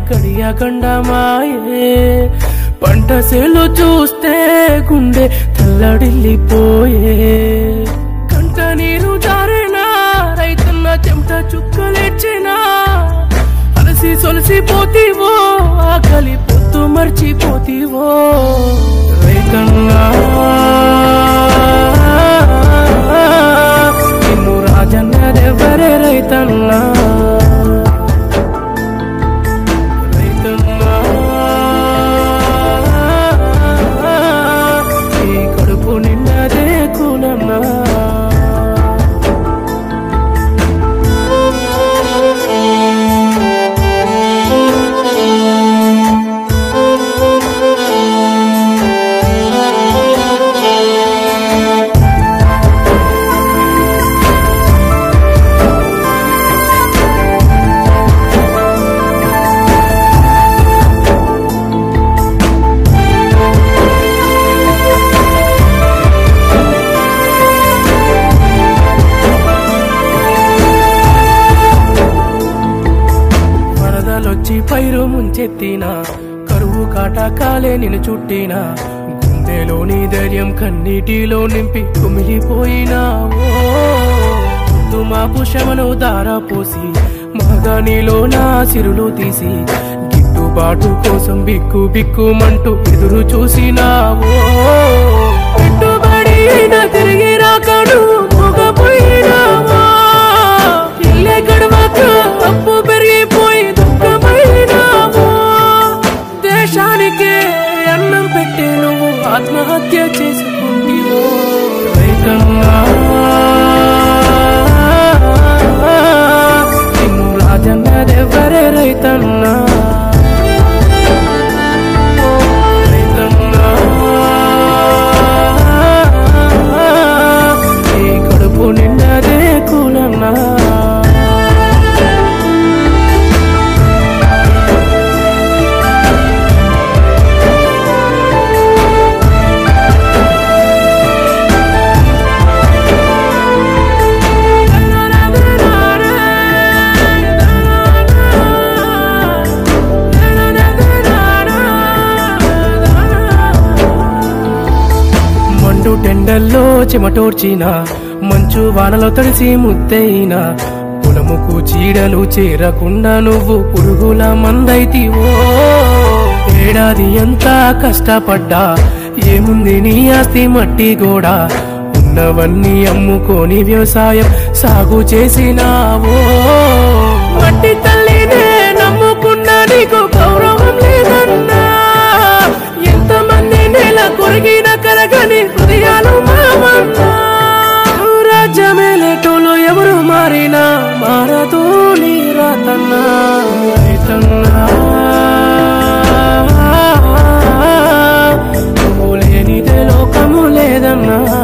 కడియ గండమాయే పంట సేలు చూస్తే గుండె తల్లడిల్లిపోయే కంట నీరు జారినా రైతన్న చెమట చుక్కలెచ్చినా అలసి సొలసిపోతీవో ఆకలి పొత్తు మర్చిపోతీవో రైతన్నా నిన్ను రాజన్నదెవరే రైతన్నా రైతన్నా ఈ కడుపు నిన్నదే కులన్నా వరదలొచ్చి పైరు ముంచెత్తిన కరువు కాటాకాలే నిన్ను చుట్టిన గుండెలోని ధైర్యం కన్నీటిలో నింపి కుమిలిపోయినావో మా పుషమను దార పోసి మగానిలో నా సిరులు తీసి గిట్టుబాటు కోసం బిక్కు బిక్కుమంటూ ఎదురు చూసినావో పెట్టుబడి అయినా తిరిగి రాకడు మొగపోయినావా ఇల్లే గడవక అప్పు పెరిగిపోయి దుఃఖమైనావో దేశానికే అన్నం పెట్టి నువ్వు ఆత్మహత్య చేసుకుంటివో రైతన్నా నిన్ను రాజన్నదెవరే రైతన్నా రైతన్నా ఈ కడుపు నిన్నదే కులన్నా మండు టెండల్లో చెమటోర్చిన మంచు వానలో తడిసి ముద్దయిన పొలముకు చీడలు చేరకుండా నువ్వు పురుగుల మందైతివో ఏడాది ఎంత కష్టపడ్డా ఏముంది నీ ఆస్తి మట్టి గోడ ఉన్నవన్నీ అమ్ముకొని వ్యవసాయం సాగు చేసినావో మట్టి తల్లినే నమ్ముకున్నా నీకు గౌరవం లేదన్నా ఎంతమంది నెల కొరిగిన కరగని హృదయాలు మామన్నా రాజ్యమేలేటోలు ఎవరు మారినా మారదు నీ రాతన్నా రైతన్నా నువ్వు లేనిదే లోకము లేదన్నా